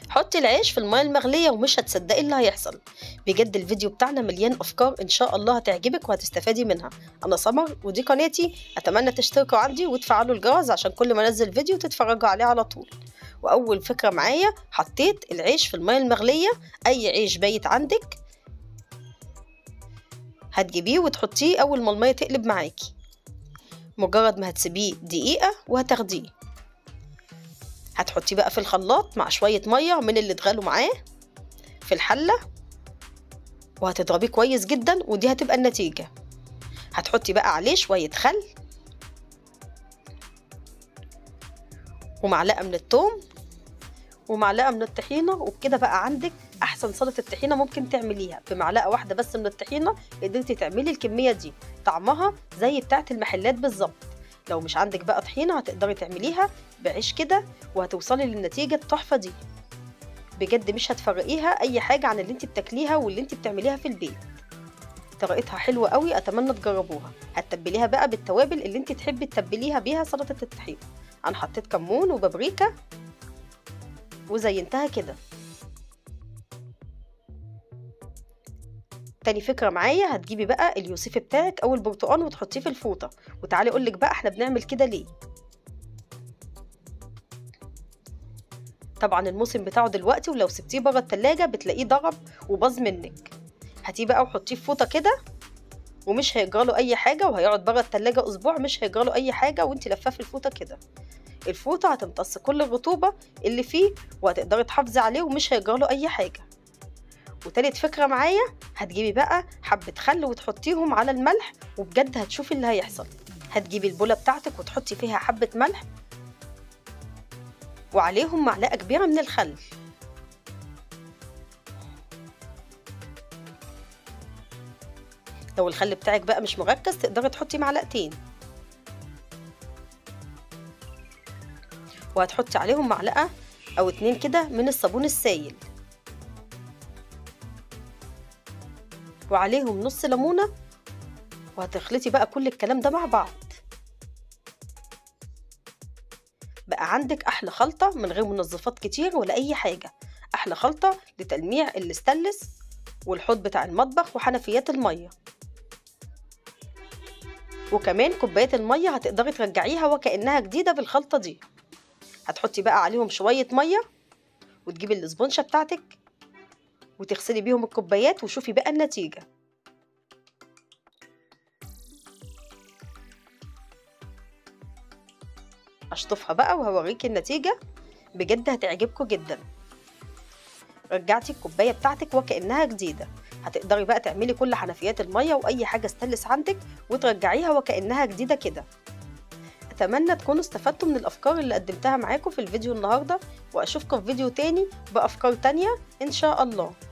حطي العيش في المية المغلية ومش هتصدقي اللي هيحصل بجد الفيديو بتاعنا مليان أفكار إن شاء الله هتعجبك وهتستفادي منها أنا سمر ودي قناتي أتمنى تشتركوا عندي وتفعلوا الجرس عشان كل ما أنزل فيديو تتفرجوا عليه على طول وأول فكرة معايا حطيت العيش في المية المغلية أي عيش بايت عندك هتجيبيه وتحطيه أول ما المية تقلب معاكي مجرد ما هتسيبيه دقيقة وهتاخديه هتحطيه بقى في الخلاط مع شوية مية من اللي اتغلوا معاه في الحلة وهتضربيه كويس جدا ودي هتبقى النتيجة هتحطي بقى عليه شوية خل ومعلقة من التوم ومعلقة من الطحينة وبكده بقى عندك أحسن سلطة الطحينة ممكن تعمليها بمعلقة واحدة بس من الطحينة قدرتي تعملي الكمية دي طعمها زي بتاعة المحلات بالظبط لو مش عندك بقى طحينة هتقدري تعمليها بعيش كده وهتوصلي للنتيجة التحفة دي بجد مش هتفرقيها أي حاجة عن اللي انت بتاكليها واللي انت بتعمليها في البيت طريقتها حلوة قوي أتمنى تجربوها هتتبليها بقى بالتوابل اللي انت تحبي تتبليها بيها سلطة الطحينة أنا حطيت كمون وبابريكا وزينتها كده تاني فكرة معايا هتجيبي بقى اليوسفي بتاعك أو البرتقال وتحطيه في الفوطة وتعالي أقولك بقى احنا بنعمل كده ليه طبعا الموسم بتاعه دلوقتي ولو سبتيه بره التلاجة بتلاقيه ضرب وباظ منك هاتيه بقى وحطيه في فوطة كده ومش هيجراله أي حاجة وهيقعد بره التلاجة أسبوع مش هيجراله أي حاجة وانت لفاه في الفوطة كده الفوطة هتمتص كل الرطوبة اللي فيه وهتقدري تحافظي عليه ومش هيجراله أي حاجة وتالت فكرة معايا هتجيبي بقى حبة خل وتحطيهم على الملح وبجد هتشوفي اللي هيحصل هتجيبي البولة بتاعتك وتحطي فيها حبة ملح وعليهم معلقة كبيرة من الخل لو الخل بتاعك بقى مش مركز تقدري تحطي معلقتين وهتحطي عليهم معلقة أو اتنين كده من الصابون السايل وعليهم نص ليمونة وهتخلطي بقى كل الكلام ده مع بعض بقى عندك أحلى خلطة من غير منظفات كتير ولا أي حاجة أحلى خلطة لتلميع الاستانلس والحوض بتاع المطبخ وحنفيات المية وكمان كوباية المية هتقدري ترجعيها وكأنها جديدة بالخلطة دي هتحطي بقى عليهم شوية مية وتجيبي الاسبونشة بتاعتك وتغسلي بيهم الكوبايات وشوفي بقى النتيجة اشطفها بقى وهوريكي النتيجة بجد هتعجبكم جدا رجعتي الكوباية بتاعتك وكأنها جديدة هتقدري بقى تعملي كل حنفيات المية وأي حاجة استلس عندك وترجعيها وكأنها جديدة كده أتمنى تكونوا استفدتوا من الأفكار اللي قدمتها معاكم في الفيديو النهاردة وأشوفكم في فيديو تاني بأفكار تانية إن شاء الله